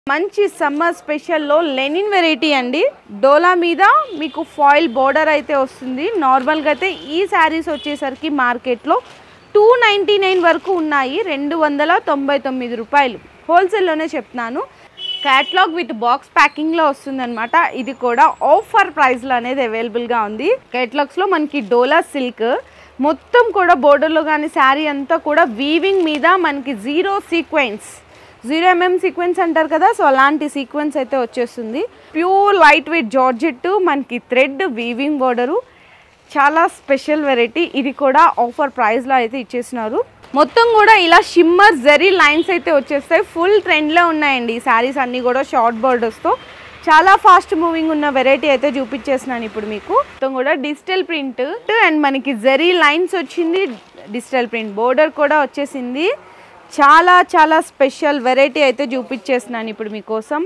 మంచి సమ్మర్ స్పెషల్లో linen variety అండి డోలా మీద మీకు ఫాయిల్ బోర్డర్ అయితే వస్తుంది నార్మల్గా అయితే ఈ శారీస్ వచ్చేసరికి మార్కెట్లో టూ నైంటీ నైన్ వరకు ఉన్నాయి రెండు వందల తొంభై తొమ్మిది రూపాయలు హోల్సేల్లోనే చెప్తున్నాను క్యాట్లాగ్ విత్ బాక్స్ ప్యాకింగ్లో వస్తుందన్నమాట ఇది కూడా ఆఫర్ ప్రైస్లో అనేది అవైలబుల్గా ఉంది క్యాట్లాగ్స్లో మనకి డోలా సిల్క్ మొత్తం కూడా బోర్డర్లో కానీ శారీ అంతా కూడా వీవింగ్ మీద మనకి zero sequence zero MM sequence అంటారు కదా సో అలాంటి సీక్వెన్స్ అయితే వచ్చేస్తుంది ప్యూర్ లైట్ వెయిట్ జార్జెట్ మనకి థ్రెడ్ వీవింగ్ బోర్డరు చాలా స్పెషల్ వెరైటీ ఇది కూడా ఆఫర్ ప్రైస్లో అయితే ఇచ్చేసినారు మొత్తం కూడా ఇలా షిమ్మర్ జరీ లైన్స్ అయితే వచ్చేస్తాయి ఫుల్ ట్రెండ్లో ఉన్నాయండి ఈ శారీస్ అన్నీ కూడా షార్ట్ బోర్డర్స్తో చాలా ఫాస్ట్ మూవింగ్ ఉన్న వెరైటీ అయితే చూపించేసినాను ఇప్పుడు మీకు మొత్తం కూడా డిజిటల్ ప్రింట్ అండ్ మనకి జరీ లైన్స్ వచ్చింది డిజిటల్ ప్రింట్ బోర్డర్ కూడా వచ్చేసింది చాలా చాలా స్పెషల్ వెరైటీ అయితే చూపించేస్తున్నాను ఇప్పుడు మీకోసం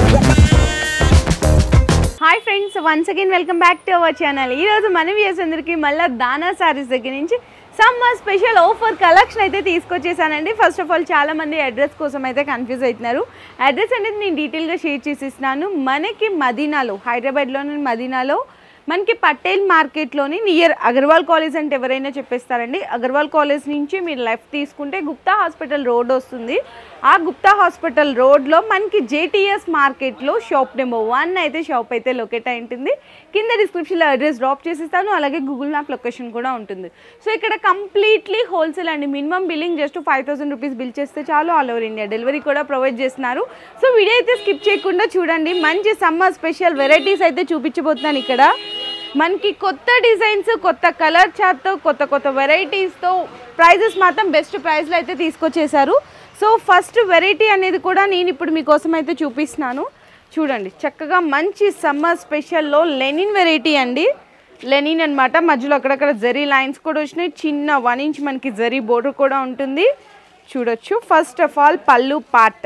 hi friends once again welcome back to our channel ఈరోజు మన వ్యూస్ అందరికీ మళ్ళీ దానా సారీస్ దగ్గర నుంచి సమ్మర్ స్పెషల్ ఆఫర్ కలెక్షన్ అయితే తీసుకొచ్చేసానండి ఫస్ట్ ఆఫ్ ఆల్ చాలా మంది అడ్రస్ కోసం అయితే కన్ఫ్యూజ్ అవుతున్నారు అడ్రస్ అనేది నేను డీటెయిల్గా షేర్ చేసి ఇస్తున్నాను మనకి మదీనాలో హైదరాబాద్లోని మదీనాలో మనకి పటేల్ మార్కెట్లోని నియర్ అగర్వాల్ కాలేజ్ అంటే ఎవరైనా చెప్పేస్తారండి అగర్వాల్ కాలేజ్ నుంచి మీరు లెఫ్ట్ తీసుకుంటే గుప్తా హాస్పిటల్ రోడ్ వస్తుంది ఆ గుప్తా హాస్పిటల్ రోడ్లో మనకి జేటీఎస్ మార్కెట్లో షాప్ నెంబర్ వన్ అయితే షాప్ అయితే లొకేట్ అయి ఉంటుంది కింద డిస్క్రిప్షన్లో అడ్రస్ డ్రాప్ చేసిస్తాను అలాగే గూగుల్ మ్యాప్ లొకేషన్ కూడా ఉంటుంది సో ఇక్కడ కంప్లీట్లీ హోల్సేల్ అండి minimum billing just five thousand rupees bill చేస్తే చాలు ఆల్ ఓవర్ ఇండియా డెలివరీ కూడా ప్రొవైడ్ చేస్తున్నారు సో వీడియో అయితే స్కిప్ చేయకుండా చూడండి మంచి సమ్మర్ స్పెషల్ వెరైటీస్ అయితే చూపించబోతున్నాను ఇక్కడ మనకి కొత్త డిజైన్స్ కొత్త కలర్ చార్ట్తో కొత్త కొత్త వెరైటీస్తో ప్రైజెస్ మాత్రం బెస్ట్ ప్రైస్లో అయితే తీసుకొచ్చేసారు సో ఫస్ట్ వెరైటీ అనేది కూడా నేను ఇప్పుడు మీకోసం అయితే చూపిస్తున్నాను చూడండి చక్కగా మంచి సమ్మర్ స్పెషల్లో లెనిన్ వెరైటీ అండి లెనిన్ అన్నమాట మధ్యలో అక్కడక్కడ జరీ లైన్స్ కూడా వచ్చినాయి చిన్న వన్ ఇంచ్ మనకి జరీ బోర్డర్ కూడా ఉంటుంది చూడొచ్చు ఫస్ట్ ఆఫ్ ఆల్ పళ్ళు పార్ట్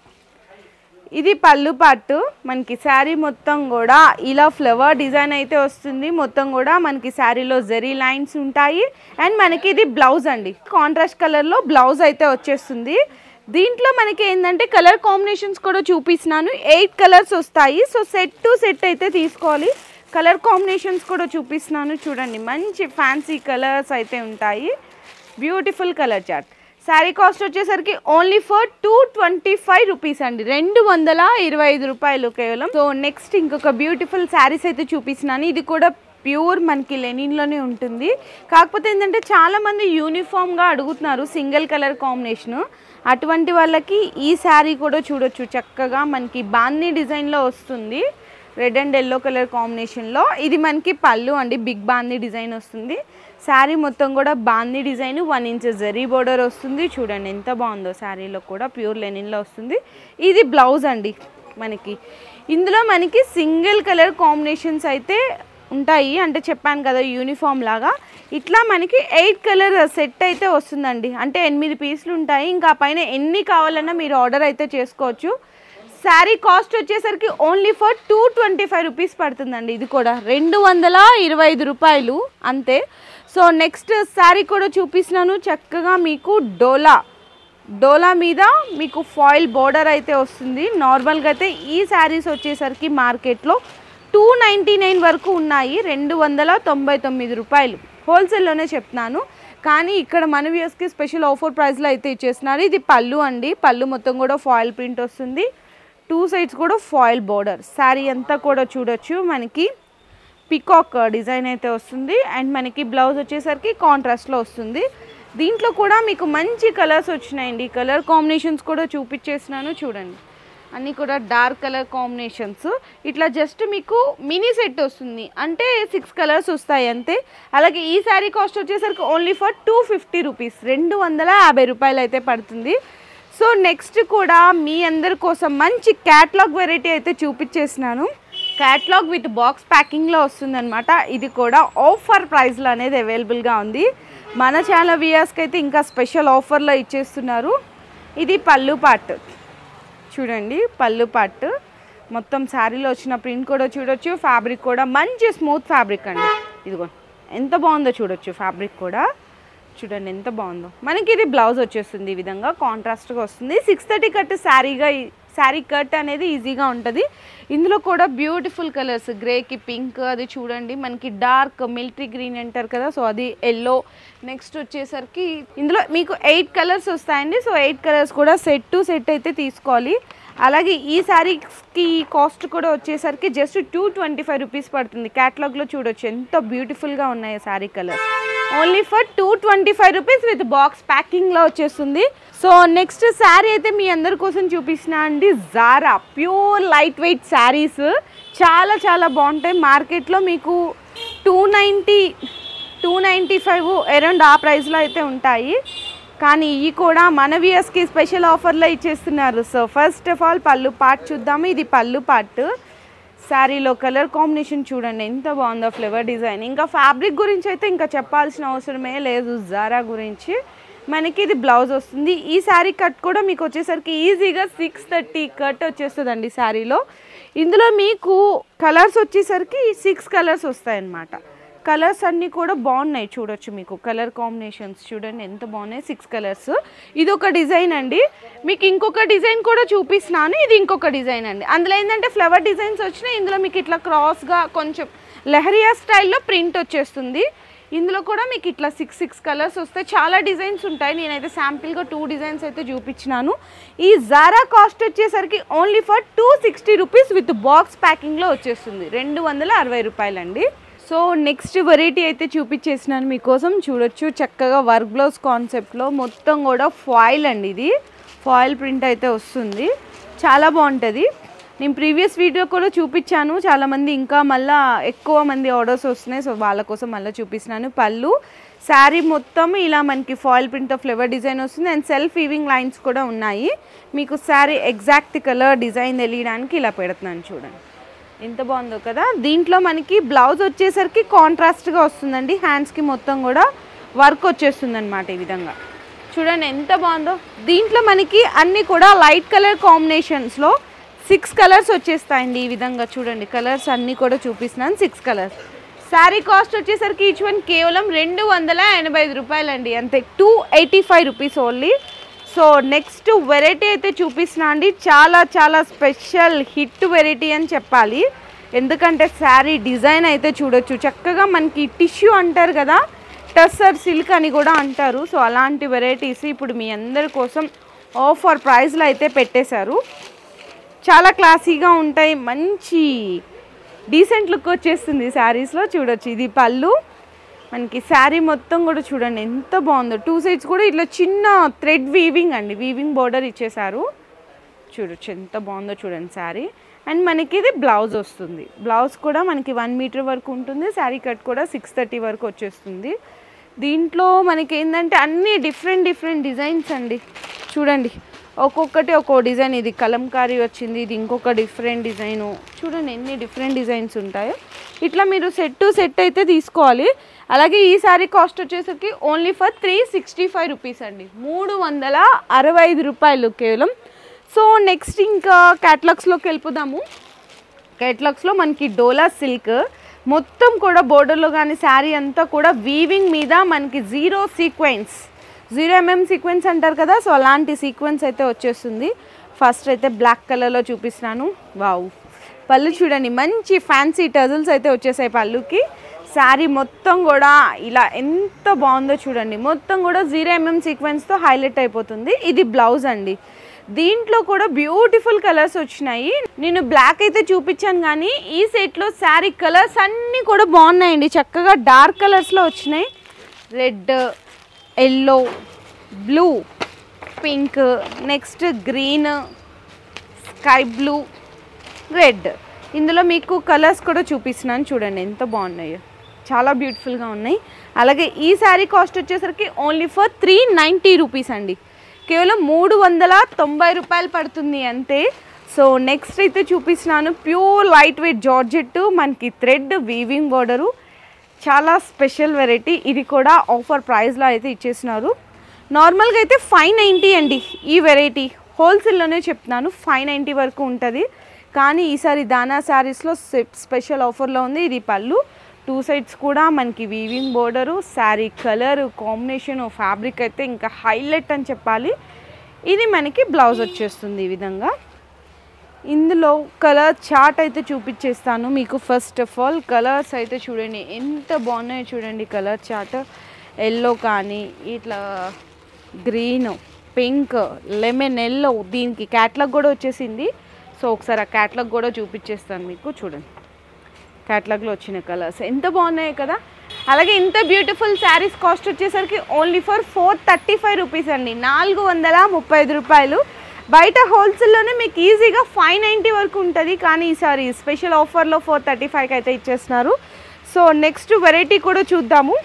ఇది పళ్ళు పార్ట్ మనకి శారీ మొత్తం కూడా ఇలా ఫ్లవర్ డిజైన్ అయితే వస్తుంది మొత్తం కూడా మనకి శారీలో జరీ లైన్స్ ఉంటాయి అండ్ మనకి ఇది బ్లౌజ్ అండి కాంట్రాస్ట్ కలర్లో బ్లౌజ్ అయితే వచ్చేస్తుంది దీంట్లో మనకి ఏంటంటే కలర్ కాంబినేషన్స్ కూడా చూపిస్తున్నాను ఎయిట్ కలర్స్ వస్తాయి సో సెట్ టు సెట్ అయితే తీసుకోవాలి కలర్ కాంబినేషన్స్ కూడా చూపిస్తున్నాను చూడండి మంచి ఫ్యాన్సీ కలర్స్ అయితే ఉంటాయి beautiful colour chart sari cost వచ్చేసరికి only for two twenty five rupees అండి రెండు వందల ఇరవై ఐదు రూపాయలు కేవలం సో నెక్స్ట్ ఇంకొక బ్యూటిఫుల్ శారీస్ అయితే చూపిస్తున్నాను ఇది కూడా ప్యూర్ మనకి లెనిన్లోనే ఉంటుంది కాకపోతే ఏంటంటే చాలామంది యూనిఫామ్గా అడుగుతున్నారు సింగిల్ కలర్ కాంబినేషను అటువంటి వాళ్ళకి ఈ శారీ కూడా చూడొచ్చు చక్కగా మనకి బాందీ డిజైన్లో వస్తుంది రెడ్ అండ్ ఎల్లో కలర్ కాంబినేషన్లో ఇది మనకి పళ్ళు అండి బిగ్ బాందీ డిజైన్ వస్తుంది శారీ మొత్తం కూడా బాందీ design one inch zari border వస్తుంది చూడండి ఎంత బాగుందో శారీలో కూడా ప్యూర్ లెనిన్లో వస్తుంది ఇది బ్లౌజ్ అండి మనకి ఇందులో మనకి సింగిల్ కలర్ కాంబినేషన్స్ అయితే ఉంటాయి అంటే చెప్పాను కదా యూనిఫామ్ లాగా ఇట్లా మనకి ఎయిట్ కలర్ సెట్ అయితే వస్తుందండి అంటే ఎనిమిది పీసులు ఉంటాయి ఇంకా పైన ఎన్ని కావాలన్నా మీరు ఆర్డర్ అయితే చేసుకోవచ్చు శారీ కాస్ట్ వచ్చేసరికి only for two twenty five rupees పడుతుందండి ఇది కూడా రెండు వందల ఇరవై ఐదు రూపాయలు అంతే సో నెక్స్ట్ శారీ కూడా చూపిస్తున్నాను చక్కగా మీకు డోలా డోలా మీద మీకు ఫాయిల్ బోర్డర్ అయితే వస్తుంది నార్మల్గా అయితే ఈ శారీస్ వచ్చేసరికి మార్కెట్లో టూ నైంటీ నైన్ వరకు ఉన్నాయి రెండు వందల తొంభై తొమ్మిది రూపాయలు హోల్సేల్లోనే చెప్తున్నాను కానీ ఇక్కడ మన వ్యూస్కి స్పెషల్ ఆఫర్ ప్రైస్లో అయితే ఇచ్చేస్తున్నారు ఇది పళ్ళు అండి పళ్ళు మొత్తం కూడా ఫాయిల్ ప్రింట్ వస్తుంది టూ సైడ్స్ కూడా ఫాయిల్ బోర్డర్ శారీ అంతా కూడా చూడొచ్చు మనకి పికాక్ డిజైన్ అయితే వస్తుంది అండ్ మనకి బ్లౌజ్ వచ్చేసరికి కాంట్రాస్ట్లో వస్తుంది దీంట్లో కూడా మీకు మంచి కలర్స్ వచ్చినాయండి కలర్ కాంబినేషన్స్ కూడా చూపించేసినాను చూడండి అన్నీ కూడా డార్క్ కలర్ కాంబినేషన్స్ ఇట్లా జస్ట్ మీకు మినీ సెట్ వస్తుంది అంటే సిక్స్ కలర్స్ వస్తాయి అంతే అలాగే ఈ శారీ కాస్ట్ వచ్చేసరికి only for two fifty rupees రెండు వందల యాభై రూపాయలు అయితే పడుతుంది సో నెక్స్ట్ కూడా మీ అందరి కోసం మంచి క్యాట్లాగ్ వెరైటీ అయితే చూపించేసినాను క్యాట్లాగ్ విత్ బాక్స్ ప్యాకింగ్లో వస్తుందన్నమాట ఇది కూడా ఆఫర్ ప్రైస్లో అనేది అవైలబుల్గా ఉంది మన ఛానల్ వియర్స్కి అయితే ఇంకా స్పెషల్ ఆఫర్లో ఇచ్చేస్తున్నారు ఇది పళ్ళు పార్ట్ చూడండి పళ్ళు పార్ట్ మొత్తం శారీలో వచ్చిన ప్రింట్ కూడా చూడొచ్చు ఫ్యాబ్రిక్ కూడా మంచి స్మూత్ ఫ్యాబ్రిక్ అండి ఇదిగో ఎంత బాగుందో చూడొచ్చు ఫ్యాబ్రిక్ కూడా చూడండి ఎంత బాగుందో మనకి ఇది బ్లౌజ్ వచ్చేస్తుంది ఈ విధంగా కాంట్రాస్ట్గా వస్తుంది సిక్స్ థర్టీ కట్ శారీగా శారీ కట్ అనేది ఈజీగా ఉంటుంది ఇందులో కూడా బ్యూటిఫుల్ కలర్స్ గ్రేకి పింక్ అది చూడండి మనకి డార్క్ మిలిటరీ గ్రీన్ అంటారు కదా సో అది ఎల్లో నెక్స్ట్ వచ్చేసరికి ఇందులో మీకు ఎయిట్ కలర్స్ వస్తాయండి సో ఎయిట్ కలర్స్ కూడా సెట్ టు సెట్ అయితే తీసుకోవాలి అలాగే ఈ శారీస్కి కాస్ట్ కూడా వచ్చేసరికి just two twenty five rupees పడుతుంది క్యాటలాగ్లో చూడొచ్చు ఎంత బ్యూటిఫుల్గా ఉన్నాయి sari colours only for two twenty five rupees with box ప్యాకింగ్లో వచ్చేస్తుంది సో నెక్స్ట్ శారీ అయితే మీ అందరి కోసం చూపిస్తున్నా అండి జారా ప్యూర్ లైట్ వెయిట్ శారీస్ చాలా చాలా బాగుంటాయి మార్కెట్లో మీకు two ninety two ninety five around ఆ ప్రైస్లో అయితే ఉంటాయి కానీ ఇవి కూడా మన వియర్స్కి స్పెషల్ ఆఫర్లో ఇచ్చేస్తున్నారు సో ఫస్ట్ ఆఫ్ ఆల్ పళ్ళు పార్ట్ చూద్దాము ఇది పళ్ళు పార్ట్ శారీలో కలర్ కాంబినేషన్ చూడండి ఎంత బాగుందో ఫ్లేవర్ డిజైన్ ఇంకా ఫ్యాబ్రిక్ గురించి అయితే ఇంకా చెప్పాల్సిన అవసరమే లేదు జారా గురించి మనకి ఇది బ్లౌజ్ వస్తుంది ఈ శారీ కట్ కూడా మీకు వచ్చేసరికి ఈజీగా సిక్స్ థర్టీ కట్ వచ్చేస్తుందండి శారీలో ఇందులో మీకు కలర్స్ వచ్చేసరికి సిక్స్ కలర్స్ వస్తాయన్నమాట కలర్స్ అన్నీ కూడా బాగున్నాయి చూడొచ్చు మీకు కలర్ కాంబినేషన్స్ చూడండి ఎంత బాగున్నాయి సిక్స్ కలర్స్ ఇది ఒక డిజైన్ అండి మీకు ఇంకొక డిజైన్ కూడా చూపిస్తున్నాను ఇది ఇంకొక డిజైన్ అండి అందులో ఏంటంటే ఫ్లవర్ డిజైన్స్ వచ్చినాయి ఇందులో మీకు ఇట్లా క్రాస్గా కొంచెం లెహరియా స్టైల్లో ప్రింట్ వచ్చేస్తుంది ఇందులో కూడా మీకు ఇట్లా సిక్స్ సిక్స్ కలర్స్ వస్తాయి చాలా డిజైన్స్ ఉంటాయి నేనైతే శాంపిల్గా టూ డిజైన్స్ అయితే చూపించినాను ఈ జారా కాస్ట్ వచ్చేసరికి only for two sixty rupees with box ప్యాకింగ్లో వచ్చేస్తుంది రెండు వందల అరవై రూపాయలండి సో నెక్స్ట్ వెరైటీ అయితే చూపించేసినాను మీకోసం చూడొచ్చు చక్కగా వర్క్ బ్లౌజ్ కాన్సెప్ట్లో మొత్తం కూడా ఫాయిల్ అండి ఇది ఫాయిల్ ప్రింట్ అయితే వస్తుంది చాలా బాగుంటుంది నేను ప్రీవియస్ వీడియో కూడా చూపించాను చాలామంది ఇంకా మళ్ళీ ఎక్కువ మంది ఆర్డర్స్ వస్తున్నాయి సో వాళ్ళ కోసం మళ్ళీ చూపిస్తున్నాను పళ్ళు శారీ మొత్తం ఇలా మనకి ఫాయిల్ ప్రింట్తో ఫ్లేవర్ డిజైన్ వస్తుంది అండ్ సెల్ఫ్ వీవింగ్ లైన్స్ కూడా ఉన్నాయి మీకు శారీ ఎగ్జాక్ట్ కలర్ డిజైన్ తెలియడానికి ఇలా పెడుతున్నాను చూడండి ఎంత బాగుందో కదా దీంట్లో మనకి బ్లౌజ్ వచ్చేసరికి కాంట్రాస్ట్గా వస్తుందండి హ్యాండ్స్కి మొత్తం కూడా వర్క్ వచ్చేస్తుంది అనమాట ఈ విధంగా చూడండి ఎంత బాగుందో దీంట్లో మనకి అన్నీ కూడా లైట్ కలర్ కాంబినేషన్స్లో సిక్స్ కలర్స్ వచ్చేస్తాయండి ఈ విధంగా చూడండి కలర్స్ అన్నీ కూడా చూపిస్తున్నాను సిక్స్ కలర్స్ శారీ కాస్ట్ వచ్చేసరికి ఈచ్ వన్ కేవలం రెండు వందల ఎనభై ఐదు రూపాయలండి అంతే two eighty five rupees only so next variety అయితే చూపిస్తున్నా అండి చాలా చాలా స్పెషల్ హిట్ వెరైటీ అని చెప్పాలి ఎందుకంటే శారీ డిజైన్ అయితే చూడొచ్చు చక్కగా మనకి టిష్యూ అంటారు కదా టస్సర్ సిల్క్ అని కూడా అంటారు సో అలాంటి వెరైటీస్ ఇప్పుడు మీ అందరి కోసం ఆఫర్ ప్రైస్లో అయితే పెట్టేశారు చాలా క్లాసీగా ఉంటాయి మంచి డీసెంట్ లుక్ వచ్చేస్తుంది శారీస్లో చూడొచ్చు ఇది పళ్ళు మనకి శారీ మొత్తం కూడా చూడండి ఎంత బాగుందో టూ సైడ్స్ కూడా ఇట్లా చిన్న థ్రెడ్ వీవింగ్ అండి వీవింగ్ బోర్డర్ ఇచ్చేసారు చూడొచ్చు ఎంత బాగుందో చూడండి శారీ అండ్ మనకి ఇది బ్లౌజ్ వస్తుంది బ్లౌజ్ కూడా మనకి వన్ మీటర్ వరకు ఉంటుంది శారీ కట్ కూడా సిక్స్ థర్టీ వరకు వచ్చేస్తుంది దీంట్లో మనకి ఏంటంటే అన్ని డిఫరెంట్ డిఫరెంట్ డిజైన్స్ అండి చూడండి ఒక్కొక్కటి ఒక్కో డిజైన్ ఇది కలంకారీ వచ్చింది ఇది ఇంకొక డిఫరెంట్ డిజైను చూడండి ఎన్ని డిఫరెంట్ డిజైన్స్ ఉంటాయో ఇట్లా మీరు సెట్ టు సెట్ అయితే తీసుకోవాలి అలాగే ఈ సారీ కాస్ట్ వచ్చేసరికి only for three sixty five rupees అండి మూడు వందల అరవై ఐదు రూపాయలు కేవలం సో నెక్స్ట్ ఇంకా క్యాటలాగ్స్లోకి వెళ్ళిపోదాము కేటలాగ్స్లో మనకి డోలా సిల్క్ మొత్తం కూడా బోర్డర్లో కానీ శారీ అంతా కూడా వీవింగ్ మీద మనకి zero sequence zero MM sequence అంటారు కదా సో అలాంటి సీక్వెన్స్ అయితే వచ్చేస్తుంది ఫస్ట్ అయితే బ్లాక్ కలర్లో చూపిస్తున్నాను వావ్ పళ్ళు చూడండి మంచి ఫ్యాన్సీ టజల్స్ అయితే వచ్చేసాయి పళ్ళుకి శారీ మొత్తం కూడా ఇలా ఎంత బాగుందో చూడండి మొత్తం కూడా జీరో ఎంఎం సీక్వెన్స్తో హైలైట్ అయిపోతుంది ఇది బ్లౌజ్ అండి దీంట్లో కూడా బ్యూటిఫుల్ కలర్స్ వచ్చినాయి నేను బ్లాక్ అయితే చూపించాను కానీ ఈ సెట్లో శారీ కలర్స్ అన్నీ కూడా బాగున్నాయండి చక్కగా డార్క్ కలర్స్లో వచ్చినాయి red yellow blue pink next green sky blue red ఇందులో మీకు కలర్స్ కూడా చూపిస్తున్నాను చూడండి ఎంత బాగున్నాయో చాలా బ్యూటిఫుల్గా ఉన్నాయి అలాగే ఈ శారీ కాస్ట్ వచ్చేసరికి only for three ninety rupees అండి కేవలం మూడు వందల తొంభై రూపాయలు పడుతుంది అంతే సో నెక్స్ట్ అయితే చూపిస్తున్నాను ప్యూర్ లైట్ వెయిట్ జార్జెట్ మనకి థ్రెడ్ వీవింగ్ బోర్డరు చాలా స్పెషల్ వెరైటీ ఇది కూడా ఆఫర్ ప్రైస్లో అయితే ఇచ్చేసినారు నార్మల్గా అయితే ఫైవ్ నైంటీ అండి ఈ వెరైటీ హోల్సేల్లోనే చెప్తున్నాను ఫైవ్ నైంటీ వరకు ఉంటుంది కానీ ఈసారి దానా శారీస్లో స్పెషల్ ఆఫర్లో ఉంది ఇది పళ్ళు టూ సైడ్స్ కూడా మనకి weaving border sari colour combination fabric అయితే ఇంకా హైలైట్ అని చెప్పాలి ఇది మనకి బ్లౌజ్ వచ్చేస్తుంది ఈ విధంగా ఇందులో కలర్ చార్ట్ అయితే చూపించేస్తాను మీకు ఫస్ట్ ఆఫ్ ఆల్ కలర్స్ అయితే చూడండి ఎంత బాగున్నాయో చూడండి కలర్ చార్ట్ ఎల్లో కానీ ఇట్లా గ్రీన్ పింక్ లెమన్ ఎల్లో దీనికి క్యాట్లాగ్ కూడా వచ్చేసింది సో ఒకసారి ఆ క్యాట్లాగ్ కూడా చూపించేస్తాను మీకు చూడండి క్యాట్లాగ్లో వచ్చిన కలర్స్ ఎంత బాగున్నాయి కదా అలాగే ఇంత బ్యూటిఫుల్ శారీస్ కాస్ట్ వచ్చేసరికి only for four thirty five rupees అండి నాలుగు వందల ముప్పై ఐదు రూపాయలు బయట హోల్సేల్లోనే మీకు ఈజీగా ఫైవ్ నైంటీ వరకు ఉంటుంది కానీ ఈసారి స్పెషల్ ఆఫర్లో ఫోర్ థర్టీ ఫైవ్కి అయితే ఇచ్చేస్తున్నారు సో నెక్స్ట్ వెరైటీ కూడా చూద్దాము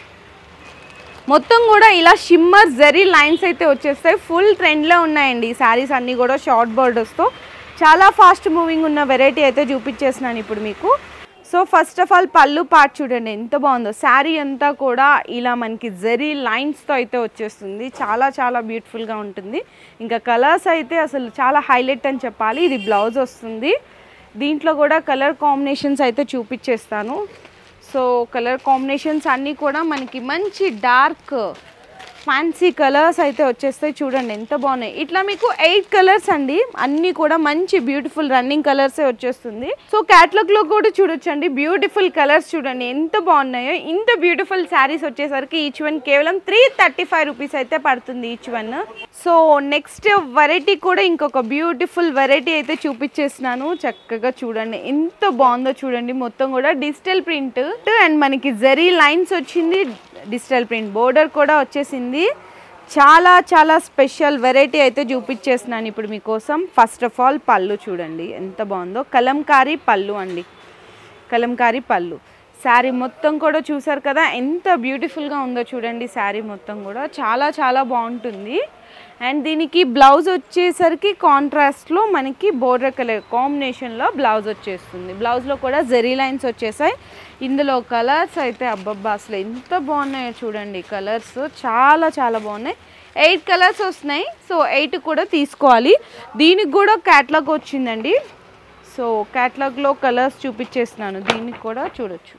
మొత్తం కూడా ఇలా షిమ్మర్ జరీ లైన్స్ అయితే వచ్చేస్తాయి ఫుల్ ట్రెండ్లో ఉన్నాయండి ఈ శారీస్ అన్నీ కూడా షార్ట్ బోర్డర్స్తో చాలా ఫాస్ట్ మూవింగ్ ఉన్న వెరైటీ అయితే చూపించేస్తున్నాను ఇప్పుడు మీకు సో ఫస్ట్ ఆఫ్ ఆల్ పళ్ళు పార్ట్ చూడండి ఎంత బాగుందో శారీ అంతా కూడా ఇలా మనకి జరీ లైన్స్తో అయితే వచ్చేస్తుంది చాలా చాలా బ్యూటిఫుల్గా ఉంటుంది ఇంకా కలర్స్ అయితే అసలు చాలా హైలైట్ అని చెప్పాలి ఇది బ్లౌజ్ వస్తుంది దీంట్లో కూడా కలర్ కాంబినేషన్స్ అయితే చూపించేస్తాను సో కలర్ కాంబినేషన్స్ అన్నీ కూడా మనకి మంచి డార్క్ ఫ్యాన్సీ కలర్స్ అయితే వచ్చేస్తాయి చూడండి ఎంత బాగున్నాయి ఇట్లా మీకు ఎయిట్ కలర్స్ అండి అన్నీ కూడా మంచి బ్యూటిఫుల్ రన్నింగ్ కలర్సే వచ్చేస్తుంది సో క్యాట్లాగ్ లో కూడా చూడొచ్చండి బ్యూటిఫుల్ కలర్స్ చూడండి ఎంత బాగున్నాయో ఇంత బ్యూటిఫుల్ శారీస్ వచ్చేసరికి ఈచ్ వన్ కేవలం త్రీ థర్టీ ఫైవ్ రూపీస్ అయితే పడుతుంది each one so next variety కూడా ఇంకొక బ్యూటిఫుల్ వెరైటీ అయితే చూపించేస్తున్నాను చక్కగా చూడండి ఎంత బాగుందో చూడండి మొత్తం కూడా డిజిటల్ ప్రింట్ అండ్ మనకి జరీ లైన్స్ వచ్చింది డిజిటల్ ప్రింట్ బోర్డర్ కూడా వచ్చేసింది చాలా చాలా స్పెషల్ వెరైటీ అయితే చూపించేస్తున్నాను ఇప్పుడు మీకోసం ఫస్ట్ ఆఫ్ ఆల్ పళ్ళు చూడండి ఎంత బాగుందో కలంకారీ పళ్ళు అండి కలంకారీ పళ్ళు శారీ మొత్తం కూడా చూసారు కదా ఎంత బ్యూటిఫుల్గా ఉందో చూడండి శారీ మొత్తం కూడా చాలా చాలా బాగుంటుంది అండ్ దీనికి బ్లౌజ్ వచ్చేసరికి కాంట్రాస్ట్లో మనకి బోర్డర్ కలర్ కాంబినేషన్లో బ్లౌజ్ వచ్చేస్తుంది బ్లౌజ్లో కూడా జెరీ లైన్స్ వచ్చేసాయి ఇందులో కలర్స్ అయితే అబ్బబ్బా అసలు ఎంత బాగున్నాయో చూడండి కలర్స్ చాలా చాలా బాగున్నాయి ఎయిట్ కలర్స్ వస్తున్నాయి సో ఎయిట్ కూడా తీసుకోవాలి దీనికి కూడా క్యాట్లాగ్ వచ్చిందండి సో క్యాట్లాగ్లో కలర్స్ చూపించేస్తున్నాను దీనికి కూడా చూడొచ్చు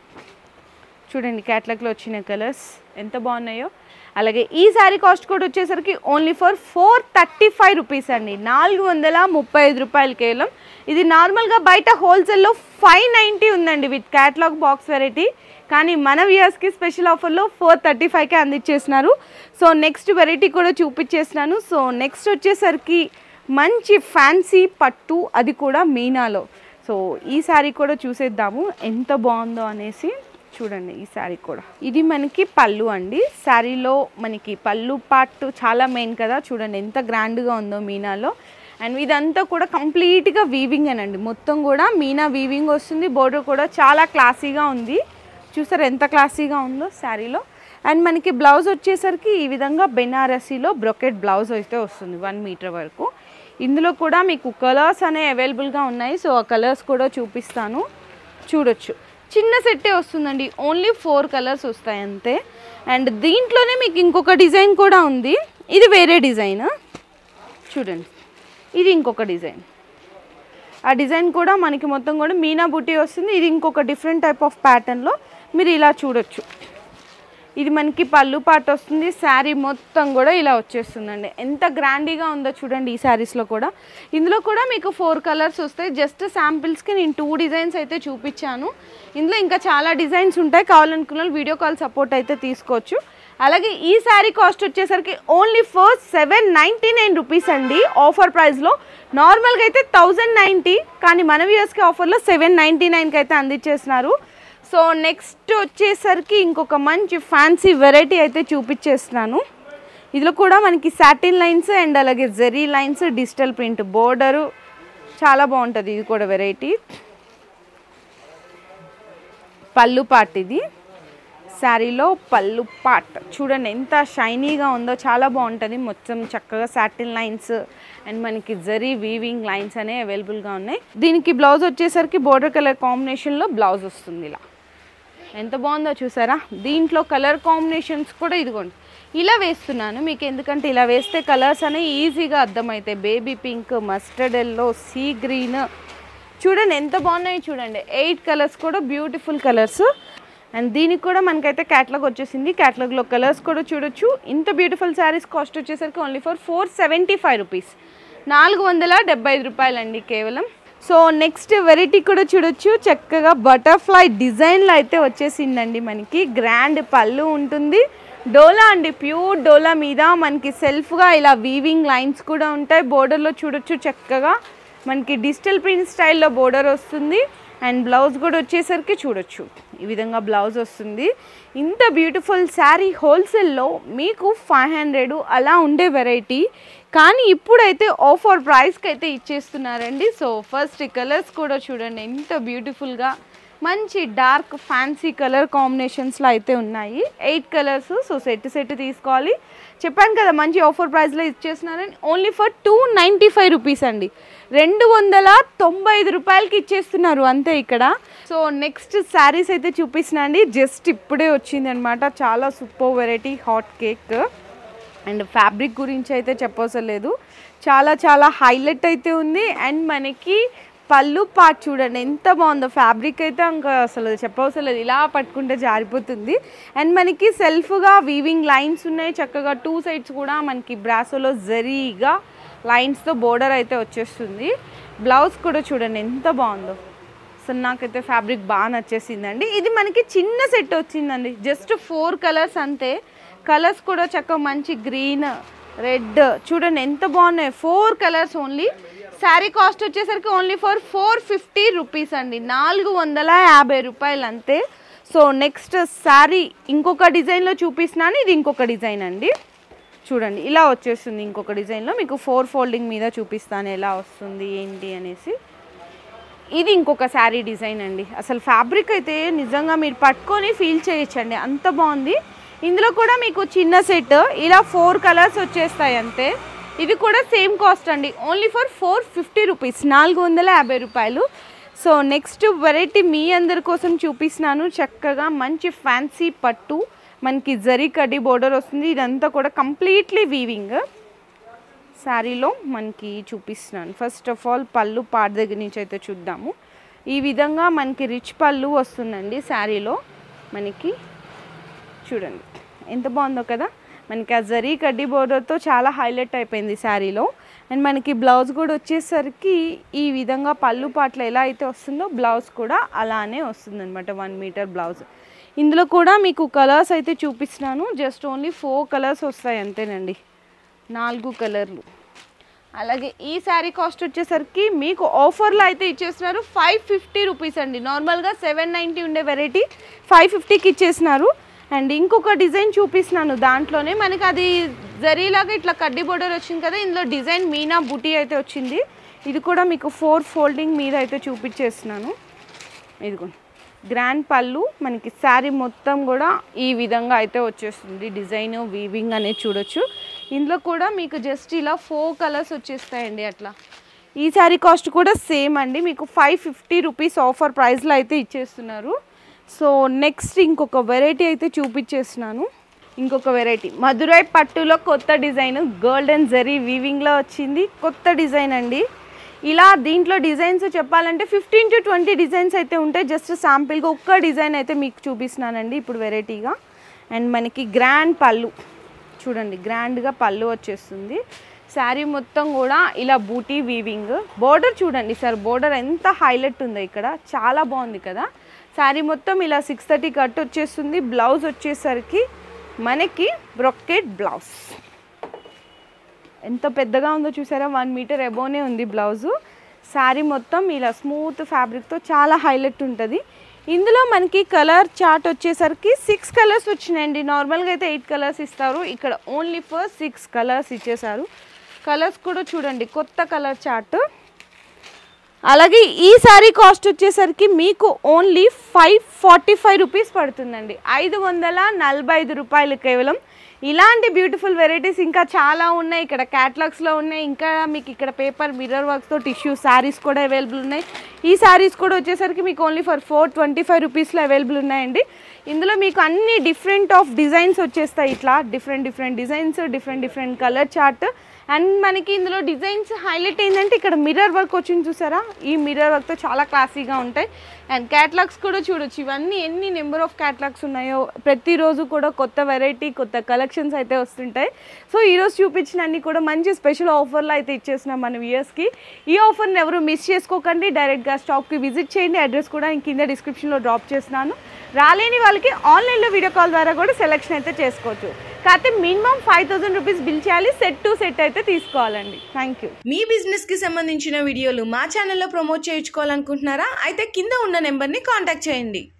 చూడండి క్యాట్లాగ్లో వచ్చిన కలర్స్ ఎంత బాగున్నాయో అలాగే ఈ శారీ కాస్ట్ కూడా వచ్చేసరికి only for four thirty five rupees అండి నాలుగు వందల ముప్పై ఐదు రూపాయలు కేవలం ఇది నార్మల్గా బయట హోల్సేల్లో ఫైవ్ నైంటీ ఉందండి విత్ క్యాట్లాగ్ బాక్స్ వెరైటీ కానీ మన వ్యూయర్స్కి స్పెషల్ ఆఫర్లో ఫోర్ థర్టీ ఫైవ్కే అందించేస్తున్నారు సో నెక్స్ట్ వెరైటీ కూడా చూపించేస్తున్నాను సో నెక్స్ట్ వచ్చేసరికి మంచి ఫ్యాన్సీ పట్టు అది కూడా మీనాలో సో ఈ శారీ కూడా చూసేద్దాము ఎంత బాగుందో అనేసి చూడండి ఈ శారీ కూడా ఇది మనకి పళ్ళు అండి శారీలో మనకి పళ్ళు పార్ట్ చాలా మెయిన్ కదా చూడండి ఎంత గ్రాండ్గా ఉందో మీనాలో అండ్ ఇదంతా కూడా కంప్లీట్గా వీవింగ్ అనండి మొత్తం కూడా మీనా వీవింగ్ వస్తుంది బోర్డర్ కూడా చాలా క్లాసీగా ఉంది చూసారు ఎంత క్లాసీగా ఉందో శారీలో అండ్ మనకి బ్లౌజ్ వచ్చేసరికి ఈ విధంగా బెనారసీలో బ్రొకెట్ బ్లౌజ్ అయితే వస్తుంది వన్ మీటర్ వరకు ఇందులో కూడా మీకు కలర్స్ అనేవి అవైలబుల్గా ఉన్నాయి సో ఆ కలర్స్ కూడా చూపిస్తాను చూడొచ్చు చిన్న సెట్టే వస్తుందండి ఓన్లీ ఫోర్ కలర్స్ వస్తాయి అంతే అండ్ దీంట్లోనే మీకు ఇంకొక డిజైన్ కూడా ఉంది ఇది వేరే డిజైన్ చూడండి ఇది ఇంకొక డిజైన్ ఆ డిజైన్ కూడా మనకి మొత్తం కూడా మీనా బుట్టి వస్తుంది ఇది ఇంకొక డిఫరెంట్ టైప్ ఆఫ్ ప్యాటర్న్లో మీరు ఇలా చూడొచ్చు ఇది మనకి పళ్ళు పాట వస్తుంది శారీ మొత్తం కూడా ఇలా వచ్చేస్తుందండి ఎంత గ్రాండీగా ఉందో చూడండి ఈ శారీస్లో కూడా ఇందులో కూడా మీకు ఫోర్ కలర్స్ వస్తాయి జస్ట్ శాంపిల్స్కి నేను టూ డిజైన్స్ అయితే చూపించాను ఇందులో ఇంకా చాలా డిజైన్స్ ఉంటాయి కావాలనుకున్న వాళ్ళు వీడియో కాల్ సపోర్ట్ అయితే తీసుకోవచ్చు అలాగే ఈ శారీ కాస్ట్ వచ్చేసరికి only for seven ninety nine rupees అండి ఆఫర్ ప్రైస్లో నార్మల్గా అయితే థౌజండ్ నైంటీ కానీ మన వ్యూయర్స్కి ఆఫర్లో సెవెన్ నైంటీ నైన్కి అయితే అందించేస్తున్నారు సో నెక్స్ట్ వచ్చేసరికి ఇంకొక మంచి ఫ్యాన్సీ వెరైటీ అయితే చూపించేస్తున్నాను ఇందులో కూడా మనకి సాటిన్ లైన్స్ అండ్ అలాగే zari lines digital print border చాలా బాగుంటుంది ఇది కూడా వెరైటీ పళ్ళు పాట్ ఇది శారీలో పళ్ళు పాట్ చూడండి ఎంత షైనీగా ఉందో చాలా బాగుంటుంది మొత్తం చక్కగా సాటిన్ లైన్స్ అండ్ మనకి జరీ వీవింగ్ లైన్స్ అనేవి అవైలబుల్గా ఉన్నాయి దీనికి బ్లౌజ్ వచ్చేసరికి బోర్డర్ కలర్ కాంబినేషన్లో బ్లౌజ్ వస్తుంది ఇలా ఎంత బాగుందో చూసారా దీంట్లో కలర్ కాంబినేషన్స్ కూడా ఇదిగోండి ఇలా వేస్తున్నాను మీకు ఎందుకంటే ఇలా వేస్తే కలర్స్ అనేవి ఈజీగా అర్థమవుతాయి baby pink mustard yellow sea green చూడండి ఎంత బాగున్నాయో చూడండి ఎయిట్ కలర్స్ కూడా బ్యూటిఫుల్ కలర్స్ అండ్ దీనికి కూడా మనకైతే క్యాటలాగ్ వచ్చేసింది క్యాటలాగ్లో కలర్స్ కూడా చూడొచ్చు ఇంత బ్యూటిఫుల్ శారీస్ కాస్ట్ వచ్చేసరికి only for four seventy five rupees నాలుగు వందల డెబ్బై ఐదు రూపాయలండి కేవలం సో నెక్స్ట్ వెరైటీ కూడా చూడొచ్చు చక్కగా బటర్ఫ్లై డిజైన్లో అయితే వచ్చేసిందండి మనకి గ్రాండ్ పళ్ళు ఉంటుంది డోలా అండి ప్యూర్ డోలా మీద మనకి సెల్ఫ్గా ఇలా వీవింగ్ లైన్స్ కూడా ఉంటాయి బోర్డర్లో చూడొచ్చు చక్కగా మనకి డిజిటల్ ప్రింట్ స్టైల్లో బోర్డర్ వస్తుంది అండ్ బ్లౌజ్ కూడా వచ్చేసరికి చూడొచ్చు ఈ విధంగా బ్లౌజ్ వస్తుంది ఇంత బ్యూటిఫుల్ శారీ హోల్సేల్లో మీకు ఫైవ్ హండ్రెడ్ అలా ఉండే వెరైటీ కానీ ఇప్పుడైతే ఆఫర్ ప్రైస్కి అయితే ఇచ్చేస్తున్నారండి సో ఫస్ట్ కలర్స్ కూడా చూడండి ఎంత బ్యూటిఫుల్గా మంచి డార్క్ ఫ్యాన్సీ కలర్ కాంబినేషన్స్లో అయితే ఉన్నాయి eight colours so set set తీసుకోవాలి చెప్పాను కదా మంచి ఆఫర్ ప్రైస్లో ఇచ్చేస్తున్నారని only for two ninety five rupees అండి రెండు వందల తొంభై ఐదు రూపాయలకి ఇచ్చేస్తున్నారు అంతే ఇక్కడ సో నెక్స్ట్ శారీస్ అయితే చూపిస్తున్నా అండి జస్ట్ ఇప్పుడే వచ్చిందనమాట చాలా super variety hot cake and fabric గురించి అయితే చెప్పవసరం లేదు చాలా చాలా హైలైట్ అయితే ఉంది అండ్ మనకి పళ్ళు పార్ట్ చూడండి ఎంత బాగుందో ఫ్యాబ్రిక్ అయితే ఇంకా అసలు చెప్పవసరం లేదు ఇలా పట్టుకుంటే జారిపోతుంది అండ్ మనకి సెల్ఫ్గా వీవింగ్ లైన్స్ ఉన్నాయి చక్కగా టూ సైడ్స్ కూడా మనకి బ్రాసోలో జరీగా లైన్స్తో బోర్డర్ అయితే వచ్చేస్తుంది బ్లౌజ్ కూడా చూడండి ఎంత బాగుందో సో నాకైతే ఫ్యాబ్రిక్ బాగా నచ్చేసిందండి ఇది మనకి చిన్న సెట్ వచ్చిందండి జస్ట్ ఫోర్ కలర్స్ అంతే కలర్స్ కూడా చక్కగా మంచి గ్రీన్ రెడ్ చూడండి ఎంత బాగున్నాయి four colours only sari cost వచ్చేసరికి only for four fifty rupees అండి నాలుగు వందల యాభై రూపాయలు అంతే సో నెక్స్ట్ శారీ ఇంకొక డిజైన్లో చూపిస్తున్నాను ఇది ఇంకొక డిజైన్ అండి చూడండి ఇలా వచ్చేస్తుంది ఇంకొక డిజైన్లో మీకు ఫోర్ ఫోల్డింగ్ మీద చూపిస్తాను ఎలా వస్తుంది ఏంటి అనేసి ఇది ఇంకొక శారీ డిజైన్ అండి అసలు ఫ్యాబ్రిక్ అయితే నిజంగా మీరు పట్టుకొని ఫీల్ చేయొచ్చండి అంత బాగుంది ఇందులో కూడా మీకు చిన్న సెట్ ఇలా ఫోర్ కలర్స్ వచ్చేస్తాయి అంతే ఇది కూడా సేమ్ కాస్ట్ అండి only for four fifty rupees నాలుగు వందల యాభై రూపాయలు సో నెక్స్ట్ వెరైటీ మీ అందరి కోసం చూపిస్తున్నాను చక్కగా మంచి ఫ్యాన్సీ పట్టు మనకి జరీ కడ్డీ బోర్డర్ వస్తుంది ఇదంతా కూడా కంప్లీట్లీ వీవింగ్ శారీలో మనకి చూపిస్తున్నాను ఫస్ట్ ఆఫ్ ఆల్ పళ్ళు పాట దగ్గర నుంచి అయితే చూద్దాము ఈ విధంగా మనకి రిచ్ పళ్ళు వస్తుందండి శారీలో మనకి చూడండి ఎంత బాగుందో కదా మనకి ఆ జరీ కడ్డీ బోర్డర్తో చాలా హైలైట్ అయిపోయింది శారీలో అండ్ మనకి బ్లౌజ్ కూడా వచ్చేసరికి ఈ విధంగా పళ్ళు పాటలు ఎలా అయితే వస్తుందో బ్లౌజ్ కూడా అలానే వస్తుంది అనమాట వన్ మీటర్ బ్లౌజ్ ఇందులో కూడా మీకు కలర్స్ అయితే చూపిస్తున్నాను జస్ట్ ఓన్లీ ఫోర్ కలర్స్ వస్తాయి అంతేనండి నాలుగు కలర్లు అలాగే ఈ శారీ కాస్ట్ వచ్చేసరికి మీకు ఆఫర్లో అయితే ఇచ్చేస్తున్నారు ఫైవ్ ఫిఫ్టీ రూపీస్ అండి నార్మల్గా సెవెన్ నైంటీ ఉండే వెరైటీ ఫైవ్ ఫిఫ్టీకి ఇచ్చేసినారు అండ్ ఇంకొక డిజైన్ చూపిస్తున్నాను దాంట్లోనే మనకి అది జరీలాగా ఇట్లా కడ్డీ బోర్డర్ వచ్చింది కదా ఇందులో డిజైన్ మీనా బుటీ అయితే వచ్చింది ఇది కూడా మీకు ఫోర్ ఫోల్డింగ్ మీద అయితే చూపించేస్తున్నాను ఇదిగోండి గ్రాండ్ పళ్ళు మనకి శారీ మొత్తం కూడా ఈ విధంగా అయితే వచ్చేస్తుంది డిజైన్ వీవింగ్ అనేది చూడొచ్చు ఇందులో కూడా మీకు జస్ట్ ఇలా ఫోర్ కలర్స్ వచ్చేస్తాయండి అట్లా ఈ శారీ కాస్ట్ కూడా సేమ్ అండి మీకు ఫైవ్ ఫిఫ్టీ రూపీస్ ఆఫర్ ప్రైస్లో అయితే ఇచ్చేస్తున్నారు సో నెక్స్ట్ ఇంకొక వెరైటీ అయితే చూపించేస్తున్నాను ఇంకొక వెరైటీ మధురై పట్టులో కొత్త డిజైన్ గోల్డెన్ జరీ వీవింగ్లో వచ్చింది కొత్త డిజైన్ అండి ఇలా దీంట్లో డిజైన్స్ చెప్పాలంటే ఫిఫ్టీన్ టు ట్వంటీ డిజైన్స్ అయితే ఉంటాయి జస్ట్ శాంపిల్గా ఒక్క డిజైన్ అయితే మీకు చూపిస్తున్నానండి ఇప్పుడు వెరైటీగా అండ్ మనకి గ్రాండ్ పళ్ళు చూడండి గ్రాండ్గా పళ్ళు వచ్చేస్తుంది శారీ మొత్తం కూడా ఇలా బూటీ వీవింగ్ బోర్డర్ చూడండి సార్ బోర్డర్ ఎంత హైలైట్ ఉందో ఇక్కడ చాలా బాగుంది కదా శారీ మొత్తం ఇలా సిక్స్ థర్టీ కట్ వచ్చేస్తుంది బ్లౌజ్ వచ్చేసరికి మనకి బ్రొకెట్ బ్లౌజ్ ఎంత పెద్దగా ఉందో చూసారా వన్ మీటర్ ఎబోనే ఉంది బ్లౌజు శారీ మొత్తం ఇలా స్మూత్ ఫ్యాబ్రిక్తో చాలా హైలైట్ ఉంటుంది ఇందులో మనకి కలర్ చార్ట్ వచ్చేసరికి సిక్స్ కలర్స్ వచ్చినాయండి నార్మల్గా అయితే ఎయిట్ కలర్స్ ఇస్తారు ఇక్కడ ఓన్లీ ఫర్ సిక్స్ కలర్స్ ఇచ్చేసారు కలర్స్ కూడా చూడండి కొత్త కలర్ చార్ట్ అలాగే ఈ శారీ కాస్ట్ వచ్చేసరికి మీకు only five forty five rupees పడుతుందండి ఐదు వందల నలభై ఐదు రూపాయలు కేవలం ఇలాంటి బ్యూటిఫుల్ వెరైటీస్ ఇంకా చాలా ఉన్నాయి ఇక్కడ క్యాటలాగ్స్లో ఉన్నాయి ఇంకా మీకు ఇక్కడ పేపర్ మిర్రర్ వర్క్స్తో టిష్యూ శారీస్ కూడా అవైలబుల్ ఉన్నాయి ఈ శారీస్ కూడా వచ్చేసరికి మీకు only for four twenty five రూపీస్లో అవైలబుల్ ఉన్నాయండి ఇందులో మీకు అన్ని డిఫరెంట్ ఆఫ్ డిజైన్స్ వచ్చేస్తాయి ఇట్లా different different designs different different colour chart and మనకి ఇందులో డిజైన్స్ హైలైట్ ఏంటంటే ఇక్కడ మిర్రర్ వర్క్ వచ్చింది చూసారా ఈ మిర్రర్ వర్క్తో చాలా క్లాసీగా ఉంటాయి అండ్ క్యాటలాగ్స్ కూడా చూడొచ్చు ఇవన్నీ ఎన్ని నెంబర్ ఆఫ్ క్యాటలాగ్స్ ఉన్నాయో ప్రతిరోజు కూడా కొత్త వెరైటీ కొత్త కలెక్షన్స్ అయితే వస్తుంటాయి సో ఈరోజు చూపించిన అన్ని కూడా మంచి స్పెషల్ ఆఫర్లో అయితే ఇచ్చేస్తున్నాం మన వ్యూయర్స్కి ఈ ఆఫర్ని ఎవరు మిస్ చేసుకోకండి డైరెక్ట్గా స్టాప్కి విజిట్ చేయండి అడ్రస్ కూడా నేను కింద డిస్క్రిప్షన్లో డ్రాప్ చేస్తున్నాను రాలేని వాళ్ళకి ఆన్లైన్లో వీడియో కాల్ ద్వారా కూడా సెలెక్షన్ అయితే చేసుకోవచ్చు కాకపోతే minimum five thousand rupees bill చేయాలి సెట్ టు సెట్ అయితే తీసుకోవాలండి థ్యాంక్ యూ మీ బిజినెస్ కి సంబంధించిన వీడియోలు మా ఛానల్లో ప్రమోట్ చేయించుకోవాలనుకుంటున్నారా అయితే కింద ఉన్న నెంబర్ని కాంటాక్ట్ చేయండి